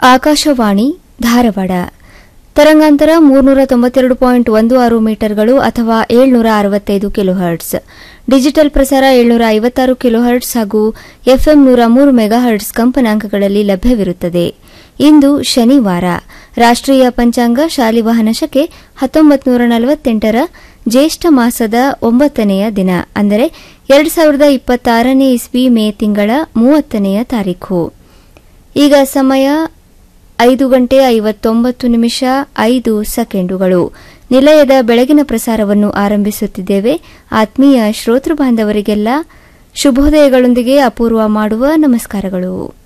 ಆಕಾಶವಾಣಿ ಧಾರವಾಡ ತರಂಗಾಂತರ ಮೂರ್ನೂರ ತೊಂಬತ್ತೆರಡು ಪಾಯಿಂಟ್ ಒಂದು ಆರು ಮೀಟರ್ಗಳು ಅಥವಾ ಏಳ್ನೂರ ಅರವತ್ತೈದು ಕಿಲೋಹರ್ಟ್ಸ್ ಡಿಜಿಟಲ್ ಪ್ರಸಾರ ಏಳ್ನೂರ ಐವತ್ತಾರು ಕಿಲೋಹರ್ಟ್ಸ್ ಹಾಗೂ ಎಫ್ಎಂ ನೂರ ಮೂರು ಮೆಗಾಹರ್ಟ್ಸ್ ಕಂಪನಾಂಕಗಳಲ್ಲಿ ಲಭ್ಯವಿರುತ್ತದೆ ಇಂದು ಶನಿವಾರ ರಾಷ್ಟ್ರೀಯ ಪಂಚಾಂಗ ಶಾಲಿವಾಹನ ಶಕೆ ಹತ್ತೊಂಬತ್ತು ನೂರ ನಲವತ್ತೆಂಟರ ಜ್ಯೇಷ್ಠ ಮಾಸದ ಒಂಬತ್ತನೆಯ ದಿನ ಅಂದರೆ ಎರಡು ಸಾವಿರದ ಇಪ್ಪತ್ತಾರನೇ ಇಸ್ವಿ ಮೇ ತಿಂಗಳ ಮೂವತ್ತನೆಯ ತಾರೀಖು ಈಗ ಸಮಯ ಐದು ಗಂಟೆ ಐವತ್ತೊಂಬತ್ತು ನಿಮಿಷ ಐದು ಸೆಕೆಂಡುಗಳು ನಿಲಯದ ಬೆಳಗಿನ ಪ್ರಸಾರವನ್ನು ಆರಂಭಿಸುತ್ತಿದ್ದೇವೆ ಆತ್ಮೀಯ ಶ್ರೋತೃ ಬಾಂಧವರಿಗೆಲ್ಲ ಶುಭೋದಯಗಳೊಂದಿಗೆ ಅಪೂರ್ವ ಮಾಡುವ ನಮಸ್ಕಾರಗಳು